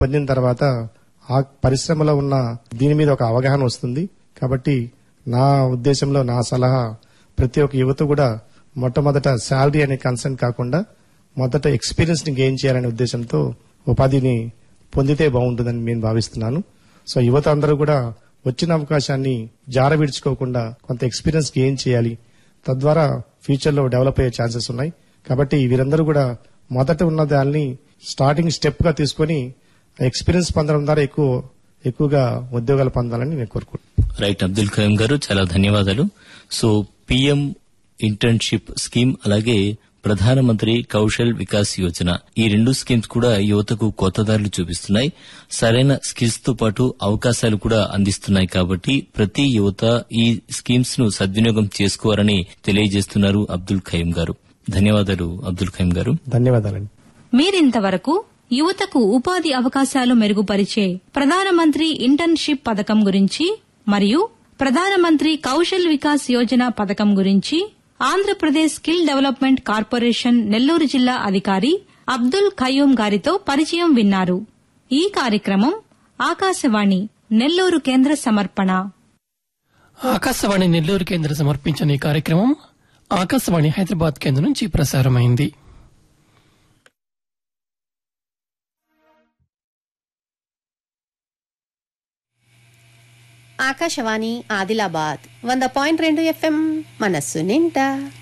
పొందిన తర్వాత ఆ పరిశ్రమలో ఉన్న దీని మీద ఒక అవగాహన వస్తుంది కాబట్టి నా ఉద్దేశంలో నా సలహా ప్రతి ఒక్క యువత కూడా మొట్టమొదట శాలరీ అనే కన్సర్న్ కాకుండా మొదట ఎక్స్పీరియన్స్ ని గెయిన్ చేయాలనే ఉద్దేశంతో ఉపాధిని పొందితే బాగుంటుందని నేను భావిస్తున్నాను సో యువత అందరూ కూడా వచ్చిన అవకాశాన్ని జార విడుచుకోకుండా కొంత ఎక్స్పీరియన్స్ గెయిన్ చేయాలి తద్వారా ఫ్యూచర్ లో డెవలప్ అయ్యే ఛాన్సెస్ ఉన్నాయి కాబట్టి వీరందరూ కూడా మొదట ఉన్న దాన్ని స్టార్టింగ్ స్టెప్ గా తీసుకొని ఎక్స్పీరియన్స్ పొందడం ద్వారా ఎక్కువ ఎక్కువగా ఉద్యోగాలు పొందాలని నేను కోరుకుంటున్నాను రైట్ అబ్దుల్ ఖయం గారు చాలా ధన్యవాదాలు సో పిఎం ఇంటర్న్షిప్ స్కీమ్ అలాగే ప్రధానమంత్రి కౌశల్ వికాస్ యోజన ఈ రెండు స్కీమ్స్ కూడా యువతకు కొత్త దారులు చూపిస్తున్నాయి సరైన స్కిల్స్ తో పాటు అవకాశాలు కూడా అందిస్తున్నాయి కాబట్టి ప్రతి యువత ఈ స్కీమ్స్ ను సద్వినియోగం చేసుకోవాలని తెలియజేస్తున్నారు అబ్దుల్ ఖయం గారు ధన్యవాదాలు అబ్దుల్ ఖయం గారు ధన్యవాదాలండి మీరింతవరకు యువతకు ఉపాధి అవకాశాలు మెరుగుపరిచే ప్రధానమంత్రి ఇంటర్న్షిప్ పథకం గురించి మరియు ప్రధానమంత్రి కౌశల్ వికాస్ యోజన పథకం గురించి Andhra Pradesh skill development corporation Nellore జిల్లా అధికారి అబ్దుల్ ఖయూం గారితో పరిచయం విన్నారు ఈ కార్యక్రమం ఆకాశవాణి నెల్లూరు కేంద్ర సమర్పణ ఆకాశవాణి నెల్లూరు కేంద్ర సమర్పించిన ఈ కార్యక్రమం ఆకాశవాణి హైదరాబాద్ కేంద్రం నుంచి ప్రసారమైంది ఆకాశవాణి ఆదిలాబాద్ వంద పాయింట్ రెండు ఎఫ్ఎం మనస్సు నిండా